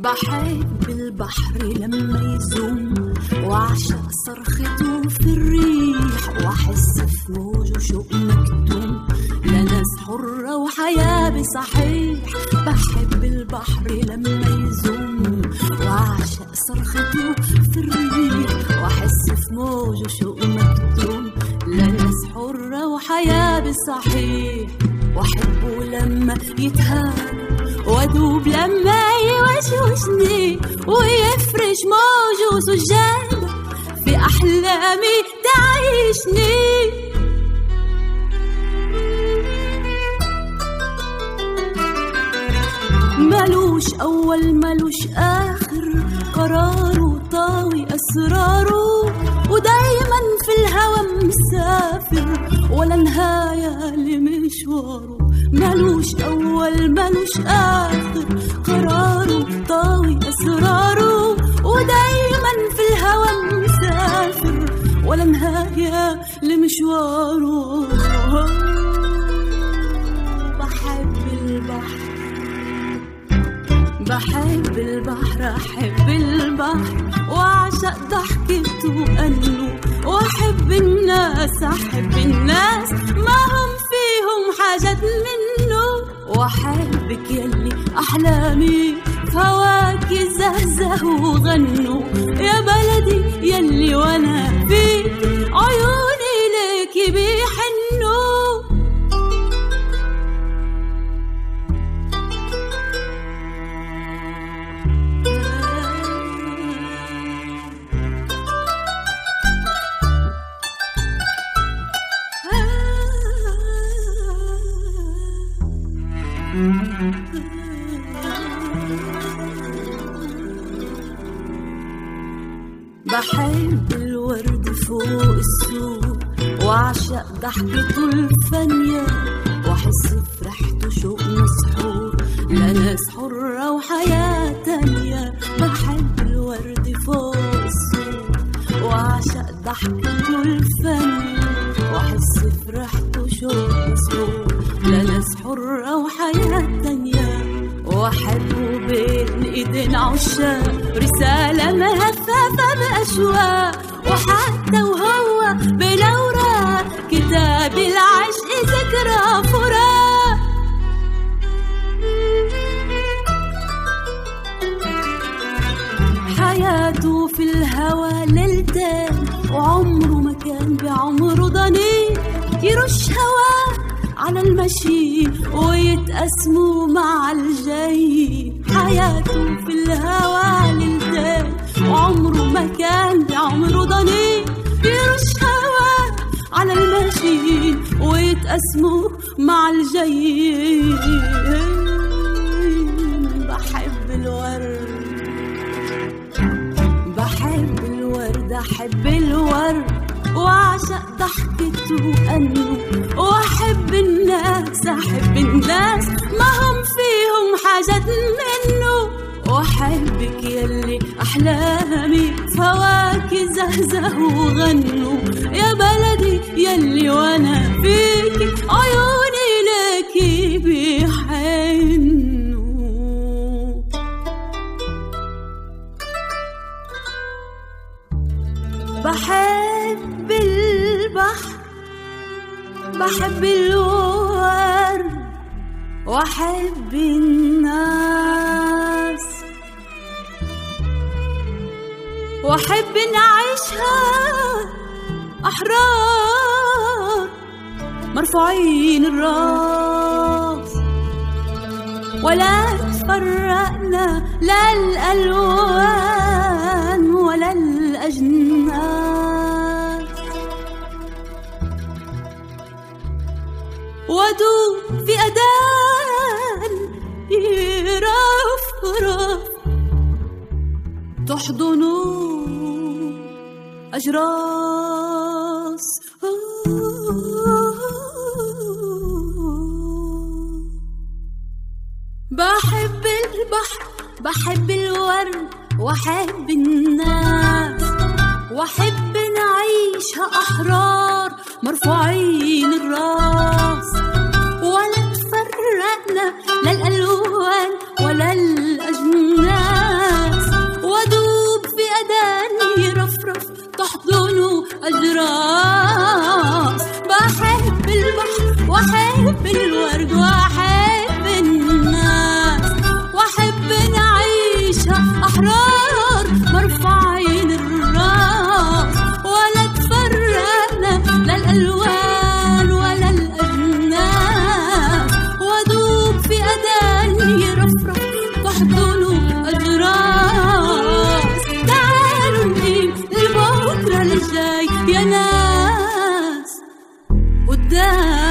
بحب البحر لما يزوم وعشق صرخته في الريح واحس في موجه شوق مكتوم لناس حرة وحياة بصحيح بحب البحر لما يزوم وعشق صرخته في الريح واحس في موجه شوق مكتوم لناس حرة وحياة بصحيح واحبه لما يتهاب وادوب لما يوشوشني ويفرش موجه سجادة في أحلامي تعيشني ملوش أول ملوش آخر قراره طاوي أسراره ودايما في الهوى مسافر ولا نهاية لمشواره ملوش أول ملوش آخر قراره طاوي أسراره ودايما في الهوى مسافر ولا نهاية لمشواره بحب البحر بحب البحر أحب البحر وأعشق ضحكته وأنه وأحب الناس أحب الناس ما هم فيهم حاجات منه وأحبك يلي أحلامي في هواك زهزهوا وغنوا يا بلدي يلي وأنا فيك عيوني ليكي بيحنوا بحب الورد فوق السوق وأعشق ضحكته الفانية وأحس في ريحته شوق مسحور لناس حرة وحياة تانية بحب الورد فوق السوق وأعشق ضحكته الفانية وأحس في ريحته شوق مسحور لناس حرة وحياة تانية واحبه بين ايدين عشاق رسالة مهففة بأشواق وحتى وهو بلوراق كتاب العشق ذكرى فراق حياته في الهوى ليلتين وعمره ما كان بعمره ضنين يرش هواه على المشي ويتقسموا مع الجاي حياته في الهوى ليلتين وعمره ما كان بعمره ضنين يرش هواه على المشي ويتقسموا مع الجاي بحب الورد بحب الورد احب الورد واعشق ضحكته وانه واحب الناس احب الناس ما هم فيهم حاجات منه واحبك يلي احلامي فواك زهزهوا وغنوا يا بلدي يلي وانا فيك عيوني ليكي بيحنوا بحب البحر بحب الورد واحب الناس واحب نعيشها احرار مرفوعين الراس ولا تفرقنا لا الالوان ولا الاجناس ودوب في اذان يرفرف تحضنوا اجراس بحب البحر بحب الورد واحب الناس واحب نعيشها احرار مرفوعين الراس ولا تفرقنا لا الالوان ولا الاجناس أجراس بحب البحر وأحب الورد وأحب الناس وأحب نعيش أحرار مرفعين الراس ولا تفرقنا لا الألوان ولا الأجناس وأدوب في أذان يرفرف تحضنوا أجراس تعالوا نقيم لبكرة الجاي يا ناس قدام